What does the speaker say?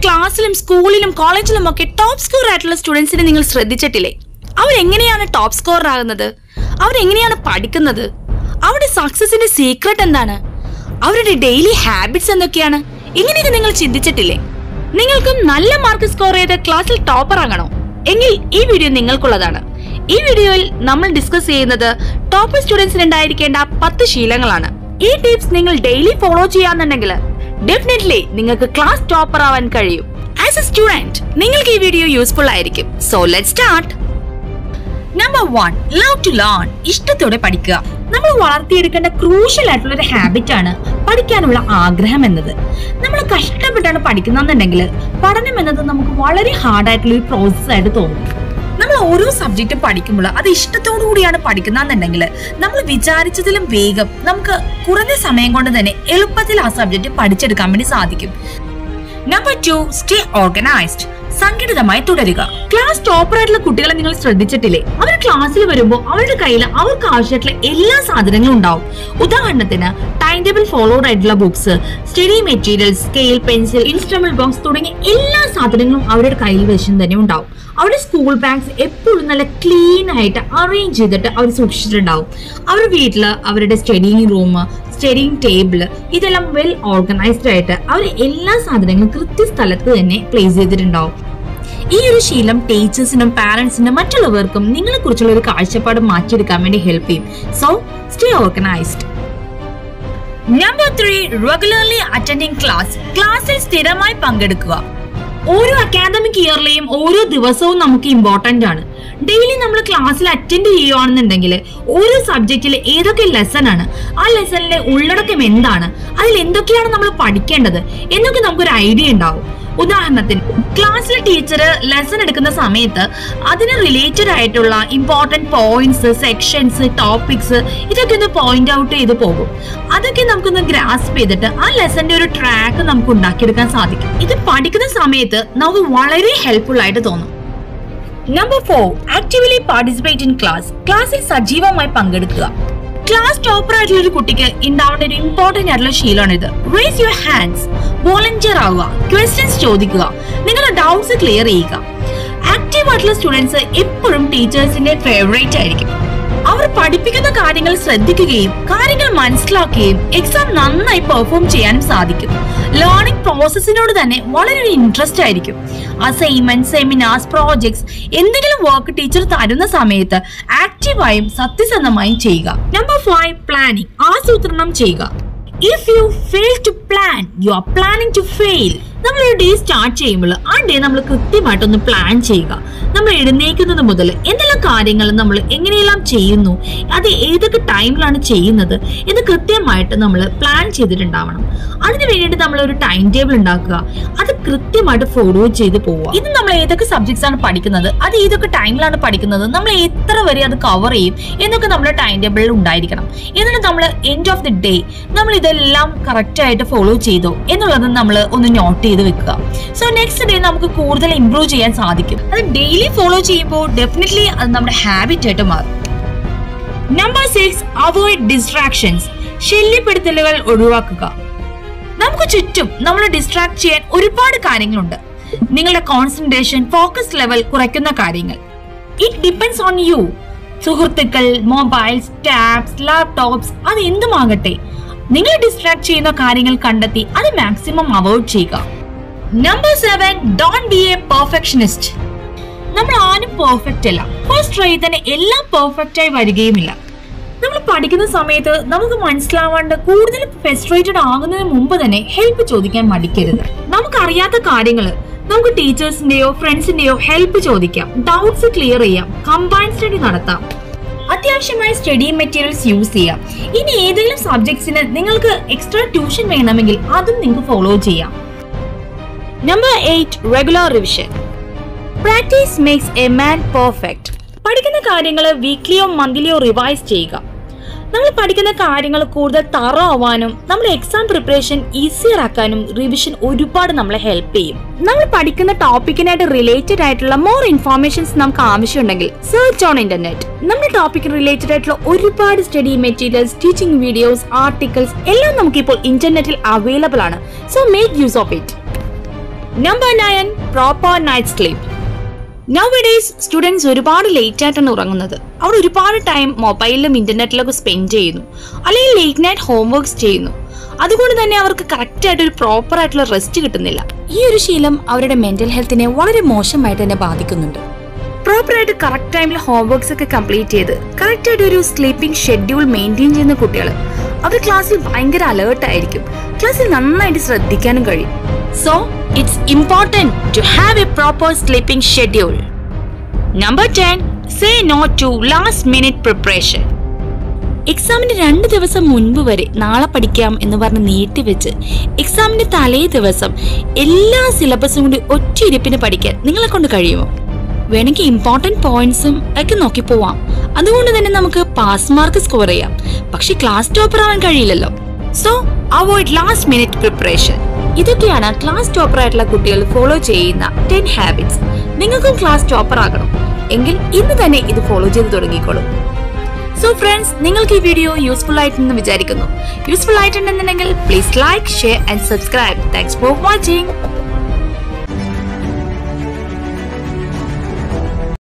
ക്ലാസ്സിലും സ്കൂളിലും കോളേജിലും ഒക്കെ ടോപ്പ് സ്കോർ ആയിട്ടുള്ള സ്റ്റുഡൻസിനെ നിങ്ങൾ ശ്രദ്ധിച്ചിട്ടില്ലേ അവരെങ്ങനെയാണ് ടോപ്പ് സ്കോർ ആകുന്നത് അവരെങ്ങനെയാണ് പഠിക്കുന്നത് അവരുടെ സക്സസിന്റെ സീക്രട്ട് എന്താണ് അവരുടെ ഡെയിലി ഹാബിറ്റ്സ് എന്തൊക്കെയാണ് ഇങ്ങനെയൊക്കെ നിങ്ങൾ ചിന്തിച്ചിട്ടില്ലേ നിങ്ങൾക്കും നല്ല മാർക്ക് സ്കോർ ചെയ്ത് ക്ലാസ്സിൽ ടോപ്പർ ആകണോ എങ്കിൽ ഈ വീഡിയോ നിങ്ങൾക്കുള്ളതാണ് ഈ വീഡിയോയിൽ നമ്മൾ ഡിസ്കസ് ചെയ്യുന്നത് ടോപ്പർ സ്റ്റുഡൻസിന് ഉണ്ടായിരിക്കേണ്ട പത്ത് ശീലങ്ങളാണ് ഈ ടിപ്സ് നിങ്ങൾ ഡെയിലി ഫോളോ ചെയ്യാന്നുണ്ടെങ്കിൽ ഡെഫിനറ്റ്ലി നിങ്ങൾക്ക് ക്ലാസ് ടോപ്പർ ആവാൻ കഴിയും ആസ് എ സ്റ്റുഡന്റ് നിങ്ങൾക്ക് ഈ വീഡിയോ യൂസ്ഫുൾ ആയിരിക്കും so let start number one love to learn ഇഷ്ടത്തോടെ പഠിക്കുക നമ്മൾ വളർത്തിയെടുക്കേണ്ട ക്രൂഷ്യൽ ആയിട്ടുള്ള ഒരു ഹാബിറ്റ് ആണ് പഠിക്കാനുള്ള ആഗ്രഹം എന്നത് നമ്മൾ കഷ്ടപ്പെട്ടാണ് പഠിക്കുന്നതെന്നുണ്ടെങ്കിൽ പഠനം എന്നത് നമുക്ക് വളരെ ഹാർഡ് ആയിട്ടുള്ള ഒരു പ്രോസസ് ആയിട്ട് തോന്നും നമ്മൾ ഓരോ സബ്ജക്റ്റും പഠിക്കുമ്പോൾ അത് ഇഷ്ടത്തോടു കൂടിയാണ് പഠിക്കുന്നതെന്നുണ്ടെങ്കിൽ നമ്മൾ വിചാരിച്ചതിലും വേഗം നമുക്ക് കുറഞ്ഞ സമയം കൊണ്ട് തന്നെ എളുപ്പത്തിൽ ആ സബ്ജക്റ്റ് പഠിച്ചെടുക്കാൻ വേണ്ടി സാധിക്കും നമ്പർ ടു സ്റ്റേ ഓർഗനൈസ്ഡ് സംഘടിതമായി തുടരുക ക്ലാസ് ടോപ്പർ ആയിട്ടുള്ള കുട്ടികളെ നിങ്ങൾ ശ്രദ്ധിച്ചിട്ടില്ലേ അവർ ക്ലാസ്സിൽ വരുമ്പോൾ അവരുടെ കയ്യിൽ അവർക്ക് ആവശ്യമായിട്ടുള്ള എല്ലാ സാധനങ്ങളും ഉണ്ടാവും ഉദാഹരണത്തിന് ടൈം ടേബിൾ ഫോളോഡ് ആയിട്ടുള്ള books study materials scale pencil instrument box തുടങ്ങിയ എല്ലാ സാധനങ്ങളും അവരുടെ കയ്യിൽ വെച്ചും തന്നെ ഉണ്ടാവും അവരുടെ സ്കൂൾ ബാഗ്സ് എപ്പോഴും നല്ല ക്ലീൻ ആയിട്ട് അറേഞ്ച് ചെയ്തിട്ട് അവർ സൂക്ഷിച്ചിട്ടുണ്ടാവും അവരുടെ വീട്ടിൽ അവരുടെ സ്റ്റഡിങ് റൂം സ്റ്റഡിങ് ടേബിൾ ഇതെല്ലാം വെൽ ഓർഗനൈസ്ഡ് ആയിട്ട് അവർ എല്ലാ സാധനങ്ങളും കൃത്യസ്ഥലത്ത് തന്നെ പ്ലേസ് ചെയ്തിട്ടുണ്ടാവും ഈ ഒരു ശീലം ടീച്ചേഴ്സിനും പാരന്റ്സിനും മറ്റുള്ളവർക്കും നിങ്ങളെ കുറിച്ചുള്ള ഒരു കാഴ്ചപ്പാട് മാറ്റിയെടുക്കാൻ വേണ്ടി ഹെൽപ്പ് ചെയ്യും so stay organised number three regularly attending class ക്ലാസ്സിൽ സ്ഥിരമായി പങ്കെടുക്കുക ഓരോ അക്കാദമിക് ഇയറിലെയും ഓരോ ദിവസവും നമുക്ക് ഇമ്പോർട്ടന്റ് ആണ് ഡെയിലി നമ്മൾ ക്ലാസ്സിൽ അറ്റൻഡ് ചെയ്യുകയാണെന്നുണ്ടെങ്കിൽ ഓരോ സബ്ജക്റ്റിൽ ഏതൊക്കെ ലെസൺ ആണ് ആ ലെസണിലെ ഉള്ളടക്കം എന്താണ് അതിൽ എന്തൊക്കെയാണ് നമ്മൾ പഠിക്കേണ്ടത് എന്നൊക്കെ നമുക്കൊരു ഐഡിയ ഉണ്ടാവും ഉദാഹരണത്തിന് ക്ലാസ്സിലെ ടീച്ചർ ലെസൺ എടുക്കുന്ന സമയത്ത് അതിന് റിലേറ്റഡ് ആയിട്ടുള്ള ഇമ്പോർട്ടന്റ് പോയിന്റ്സ് സെക്ഷൻസ് ടോപ്പിക്സ് ഇതൊക്കെ ഒന്ന് പോയിന്റ് ഔട്ട് ചെയ്ത് പോകും അതൊക്കെ നമുക്കൊന്ന് ഗ്രാസ്പ് ചെയ്തിട്ട് ആ ലെസന്റെ ഒരു ട്രാക്ക് നമുക്ക് ഉണ്ടാക്കിയെടുക്കാൻ സാധിക്കും ഇത് പഠിക്കുന്ന സമയത്ത് നമുക്ക് വളരെ ഹെൽപ്ഫുൾ ആയിട്ട് തോന്നും number four actively participate in class ക്ലാസ്സിൽ സജീവമായി പങ്കെടുക്കുക ക്ലാസ് ടോപ്പർ ആയിട്ടുള്ള ഒരു കുട്ടിക്ക് ഉണ്ടാവേണ്ട ഒരു ഇമ്പോർട്ടന്റ് ആയിട്ടുള്ള ശീലമാണ് ഇത് റേസ് യുവർ ഹാൻഡ്സ് വോളണ്ടിയർ ആവുക ക്വസ്റ്റ്യൻസ് ചോദിക്കുക നിങ്ങളുടെ ഡൗട്ട്സ് ക്ലിയർ ചെയ്യുക ആക്റ്റീവ് ആയിട്ടുള്ള സ്റ്റുഡൻസ് എപ്പോഴും ടീച്ചേഴ്സിന്റെ ഫേവറേറ്റ് ആയിരിക്കും അവർ പഠിപ്പിക്കുന്ന കാര്യങ്ങൾ ശ്രദ്ധിക്കുകയും കാര്യങ്ങൾ മനസ്സിലാക്കുകയും എക്സാം നന്നായി പെർഫോം ചെയ്യാനും സാധിക്കും ലേണിംഗ് പ്രോസസ്സിനോട് തന്നെ വളരെ ഒരു ഇൻട്രസ്റ്റ് ആയിരിക്കും അസൈൻമെന്റ് സെമിനാർസ് പ്രോജക്ട്സ് എന്തെങ്കിലും വർക്ക് ടീച്ചർ തരുന്ന സമയത്ത് ആക്റ്റീവായും സത്യസന്ധമായും ചെയ്യുക നമ്പർ ഫൈവ് പ്ലാനിങ് ആസൂത്രണം ചെയ്യുക if you fail to plan you are planning to fail നമ്മൾ ഒരു ഡേ സ്റ്റാർട്ട് ചെയ്യുമ്പോൾ ആ ഡേ നമ്മൾ കൃത്യമായിട്ടൊന്ന് പ്ലാൻ ചെയ്യുക നമ്മൾ എഴുന്നേക്കുന്നത് മുതൽ എന്തെല്ലാം കാര്യങ്ങൾ നമ്മൾ എങ്ങനെയെല്ലാം ചെയ്യുന്നു അത് ഏതൊക്കെ ടൈമിലാണ് ചെയ്യുന്നത് എന്ന് കൃത്യമായിട്ട് നമ്മൾ പ്ലാൻ ചെയ്തിട്ടുണ്ടാവണം അതിന് വേണ്ടിയിട്ട് നമ്മൾ ഒരു ടൈം ടേബിൾ ഉണ്ടാക്കുക അത് കൃത്യമായിട്ട് ഫോളോ ചെയ്ത് പോവുക ഇത് നമ്മൾ ഏതൊക്കെ സബ്ജക്ട്സ് ആണ് പഠിക്കുന്നത് അത് ഏതൊക്കെ ടൈമിലാണ് പഠിക്കുന്നത് നമ്മൾ എത്ര വരെ അത് കവർ ചെയ്യും എന്നൊക്കെ നമ്മുടെ ടൈം ടേബിളിൽ ഉണ്ടായിരിക്കണം എന്നിട്ട് നമ്മൾ എൻഡ് ഓഫ് ദി ഡേ നമ്മൾ ഇതെല്ലാം കറക്റ്റ് ആയിട്ട് ഫോളോ ചെയ്തോ എന്നുള്ളത് നമ്മൾ ഒന്ന് നോട്ട് ചെയ്ത് വെക്കുക സോ നെക്സ്റ്റ് ഡേ നമുക്ക് കൂടുതൽ ഇംപ്രൂവ് ചെയ്യാൻ സാധിക്കും അത് ഡെയിലി ഫോളോ ചെയ്യുമ്പോൾ ഡെഫിനറ്റ്ലി അത് നമ്മുടെ ഹാബിറ്റ് ആയിട്ട് മാറും നമ്പർ സിക്സ് അവോയ്ഡ് ഡിസ്ട്രാക്ഷൻസ് ശല്യപ്പെടുത്തലുകൾ ഒഴിവാക്കുക നമുക്ക് ചുറ്റും നമ്മളെ ഡിസ്ട്രാക്ട് ചെയ്യാൻ ഒരുപാട് കാര്യങ്ങളുണ്ട് നിങ്ങളുടെ കോൺസെൻട്രേഷൻ ഫോക്കസ് ലെവൽ കുറയ്ക്കുന്ന കാര്യങ്ങൾ ഇറ്റ് ഡിപ്പെൻസ് ഓൺ യു സുഹൃത്തുക്കൾ മൊബൈൽസ് ടാബ്സ് ലാപ്ടോപ്സ് അത് എന്തുമാകട്ടെ നിങ്ങൾ ഡിസ്ട്രാക്ട് ചെയ്യുന്ന കാര്യങ്ങൾ കണ്ടെത്തി അത് മാക്സിമം അവോയ്ഡ് ചെയ്യുക number seven don't be a perfectionist നമ്മൾ ആരും പെർഫെക്റ്റ് അല്ല ഫസ്റ്റ് ട്രൈ തന്നെ എല്ലാം പെർഫെക്റ്റ് ആയി വരികയുമില്ല നമ്മൾ പഠിക്കുന്ന സമയത്ത് നമുക്ക് മനസ്സിലാവാണ്ട് കൂടുതൽ ഫ്രസ്ട്രേറ്റഡ് ആകുന്നതിന് മുമ്പ് തന്നെ ഹെൽപ്പ് ചോദിക്കാൻ മടിക്കരുത് നമുക്കറിയാത്ത കാര്യങ്ങൾ നമുക്ക് ടീച്ചേഴ്സിന്റെയോ ഫ്രണ്ട്സിന്റെയോ ഹെൽപ്പ് ചോദിക്കാം ഡൗട്ട്സ് ക്ലിയർ ചെയ്യാം കമ്പൈൻ സ്റ്റഡി നടത്താം അത്യാവശ്യമായ സ്റ്റഡി മെറ്റീരിയൽസ് യൂസ് ചെയ്യാം ഇനി ഏതെങ്കിലും സബ്ജക്ട്സിന് നിങ്ങൾക്ക് എക്സ്ട്രാ ട്യൂഷൻ വേണമെങ്കിൽ അതും നിങ്ങൾക്ക് ഫോളോ ചെയ്യാം number eight regular revision practice makes a man perfect പഠിക്കുന്ന കാര്യങ്ങൾ വീക്ക്ലിയോ മന്ത്ലിയോ റിവൈസ് ചെയ്യുക നമ്മൾ പഠിക്കുന്ന കാര്യങ്ങൾ കൂടുതൽ തറ ആവാനും നമ്മുടെ എക്സാം പ്രിപ്പറേഷൻ ഈസിയർ ആക്കാനും റിവിഷൻ ഒരുപാട് നമ്മളെ ഹെൽപ്പ് ചെയ്യും നമ്മൾ പഠിക്കുന്ന ടോപ്പിക്കിനായിട്ട് റിലേറ്റഡ് ആയിട്ടുള്ള മോർ ഇൻഫോർമേഷൻസ് നമുക്ക് ആവശ്യമുണ്ടെങ്കിൽ സെർച്ച് ഓൺ ഇന്റർനെറ്റ് നമ്മുടെ ടോപ്പിക്കിന് റിലേറ്റഡ് ആയിട്ടുള്ള ഒരുപാട് study materials teaching videos articles എല്ലാം നമുക്കിപ്പോൾ ഇന്റർനെറ്റിൽ അവൈലബിൾ ആണ് so make use of it number nine proper night sleep nowadays students ഒരുപാട് ലേറ്റ് ആയിട്ടാണ് ഉറങ്ങുന്നത് അവർ ഒരുപാട് ടൈം മൊബൈലിലും ഇന്റർനെറ്റിലൊക്കെ സ്പെൻഡ് ചെയ്യുന്നു അല്ലെങ്കിൽ ലേറ്റ് നൈറ്റ് ഹോംവർക്സ് ചെയ്യുന്നു അതുകൊണ്ട് തന്നെ അവർക്ക് കറക്റ്റ് ആയിട്ട് ഒരു പ്രോപ്പർ ആയിട്ടുള്ള റെസ്റ്റ് കിട്ടുന്നില്ല ഈ ഒരു ശീലം അവരുടെ മെന്റൽ ഹെൽത്തിനെ വളരെ മോശമായിട്ട് തന്നെ ബാധിക്കുന്നുണ്ട് പ്രോപ്പർ ആയിട്ട് കറക്റ്റ് ടൈമിൽ ഹോംവർക്സ് ഒക്കെ കംപ്ലീറ്റ് ചെയ്ത് കറക്റ്റ് ആയിട്ട് ഒരു സ്ലീപ്പിംഗ് ഷെഡ്യൂൾ മെയിൻറ്റെയിൻ ചെയ്യുന്ന കുട്ടികൾ അവർ ക്ലാസ്സിൽ ഭയങ്കര അലേർട്ട് ആയിരിക്കും ക്ലാസ്സിൽ നന്നായിട്ട് ശ്രദ്ധിക്കാനും കഴിയും so it's important to have a proper sleeping schedule number ten say no to last minute preparation എക്സാമിന് രണ്ട് ദിവസം മുൻപ് വരെ നാളെ പഠിക്കാം എന്ന് പറഞ്ഞ് നീട്ടിവെച്ച് എക്സാമിന്റെ തലേ ദിവസം എല്ലാ സിലബസും കൂടി ഒറ്റയിരിപ്പിന് പഠിക്കാൻ നിങ്ങളെ കൊണ്ട് കഴിയുമോ വേണമെങ്കിൽ ഇമ്പോർട്ടന്റ് പോയിന്റ്സും ഒക്കെ നോക്കി പോവാം അതുകൊണ്ട് തന്നെ നമുക്ക് പാസ് മാർക്ക് സ്കോർ ചെയ്യാം പക്ഷെ ക്ലാസ് ടോപ്പർ ആവാൻ കഴിയില്ലല്ലോ so avoid last minute preparation ഇതൊക്കെയാണ് ക്ലാസ് ടോപ്പർ ആയിട്ടുള്ള കുട്ടികൾ ഫോളോ ചെയ്യുന്ന ടെൻ ഹാബിറ്റ്സ് നിങ്ങൾക്കും ക്ലാസ് ടോപ്പർ ആകണം എങ്കിൽ ഇന്ന് തന്നെ ഇത് ഫോളോ ചെയ്ത് തുടങ്ങിക്കോളൂ സോ ഫ്രണ്ട്സ് നിങ്ങൾക്ക് ഈ വീഡിയോ യൂസ്ഫുൾ ആയിട്ടുണ്ടെന്ന് വിചാരിക്കുന്നു യൂസ്ഫുൾ ആയിട്ടുണ്ടെന്നുണ്ടെങ്കിൽ please like share and subscribe thanks for watching